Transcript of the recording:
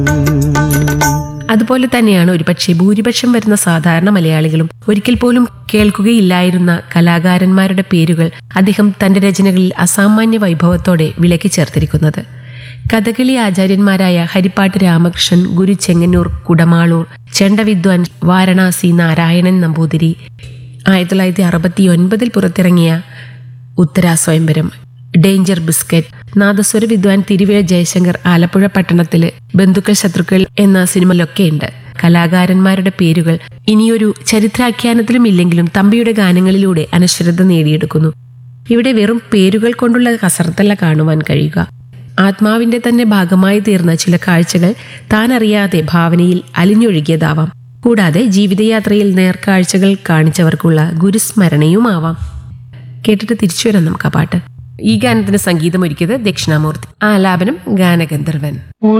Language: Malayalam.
അതുപോലെ തന്നെയാണ് ഒരുപക്ഷെ ഭൂരിപക്ഷം വരുന്ന സാധാരണ മലയാളികളും ഒരിക്കൽ പോലും കേൾക്കുകയില്ലായിരുന്ന കലാകാരന്മാരുടെ പേരുകൾ അദ്ദേഹം തന്റെ രചനകളിൽ അസാമാന്യ വൈഭവത്തോടെ വിളക്കി ചേർത്തിരിക്കുന്നത് കഥകളി ആചാര്യന്മാരായ ഹരിപ്പാട്ട് രാമകൃഷ്ണൻ ഗുരു ചെങ്ങന്നൂർ കുടമാളൂർ ചെണ്ടവിദ്വാൻ വാരണാസി നാരായണൻ നമ്പൂതിരി ആയിരത്തി തൊള്ളായിരത്തി അറുപത്തി ഒൻപതിൽ പുറത്തിറങ്ങിയ ഉത്തരാ സ്വയംവരം ഡേഞ്ചർ ബിസ്ക്കറ്റ് നാദസ്വര വിദ്വാൻ തിരുവേഴ ജയശങ്കർ ആലപ്പുഴ പട്ടണത്തില് ബന്ധുക്കൾ ശത്രുക്കൾ എന്ന സിനിമയിലൊക്കെയുണ്ട് കലാകാരന്മാരുടെ പേരുകൾ ഇനിയൊരു ചരിത്രാഖ്യാനത്തിലും ഇല്ലെങ്കിലും തമ്പിയുടെ ഗാനങ്ങളിലൂടെ അനശ്വരത നേടിയെടുക്കുന്നു ഇവിടെ വെറും പേരുകൾ കൊണ്ടുള്ള കസർത്തല്ല കാണുവാൻ കഴിയുക ആത്മാവിന്റെ തന്നെ ഭാഗമായി തീർന്ന ചില കാഴ്ചകൾ താൻ അറിയാതെ ഭാവനയിൽ അലിഞ്ഞൊഴുകിയതാവാം കൂടാതെ ജീവിതയാത്രയിൽ നേർക്കാഴ്ചകൾ കാണിച്ചവർക്കുള്ള ഗുരുസ്മരണയുമാവാം കേട്ടിട്ട് തിരിച്ചു വരാം നമുക്ക് ആ പാട്ട് ഈ ഗാനത്തിന് സംഗീതം ഒരുക്കിയത് ദക്ഷിണാമൂർത്തി ആലാപനം ഗാനഗന്ധർവൻ